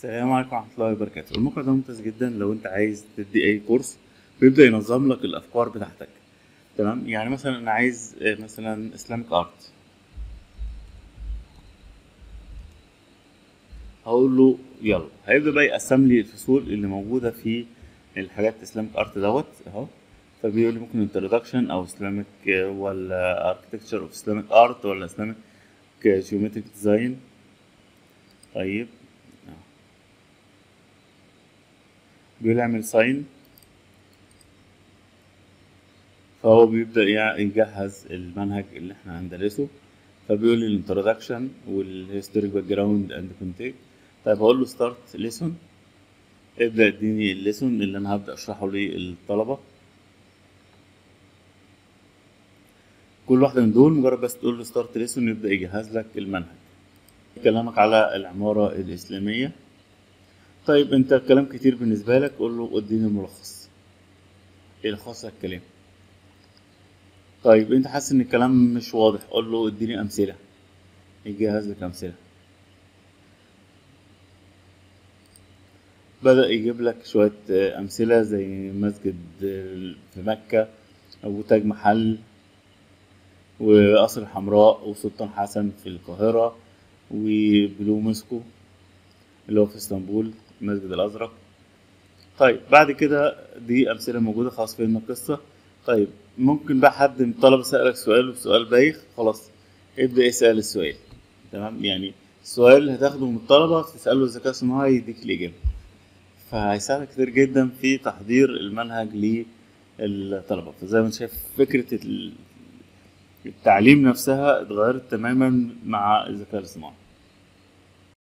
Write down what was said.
السلام عليكم ورحمة الله وبركاته الموقع ده ممتاز جدا لو انت عايز تدي اي كورس بيبدأ ينظم لك الافكار بتاعتك تمام يعني مثلا انا عايز آه، مثلا اسلامك ارت هقول له يلا هيبدأ بقى يقسم لي الفصول اللي موجودة في الحاجات اسلامك ارت دوت اهو فبيقول لي ممكن انترودكشن او اسلامك ولا اركتكتشر اوف اسلامك ارت ولا اسلامك جيومتريك ديزاين طيب أهو. بيقول لي اعمل ساين فهو بيبدأ يع- يجهز المنهج اللي احنا هندرسه فبيقول لي الانترودكشن والهيستوريك باك جراوند اند كونتكست طيب هقول له ستارت ليسون ابدأ اديني الليسون اللي انا هبدأ اشرحه للطلبة كل واحدة من دول مجرد بس تقول له ستارت ليسون يبدأ يجهز لك المنهج كلامك على العمارة الإسلامية طيب انت الكلام كتير بالنسبة لك قول له اديني الملخص يلخص لك الكلام طيب انت حاسس ان الكلام مش واضح قول له اديني امثله يجهز لك امثله بدأ يجيب لك شوية آه، أمثلة زي مسجد آه، في مكة أبو تاج محل وقصر الحمراء وسلطان حسن في القاهرة وبلو موسكو اللي هو في اسطنبول المسجد الأزرق طيب بعد كده دي أمثلة موجودة خلاص فهمنا القصة طيب ممكن بقى حد من الطلبة سألك سؤال وسؤال بايخ خلاص ابدأ اسأل السؤال تمام يعني السؤال اللي هتاخده من الطلبة تسأله الذكاء الصناعي يديك الإجابة فهيساعدك كتير جدا في تحضير المنهج للطلبة فزي ما انت شايف فكرة ال- التعليم نفسها اتغيرت تماما مع الذكاء الاصطناعي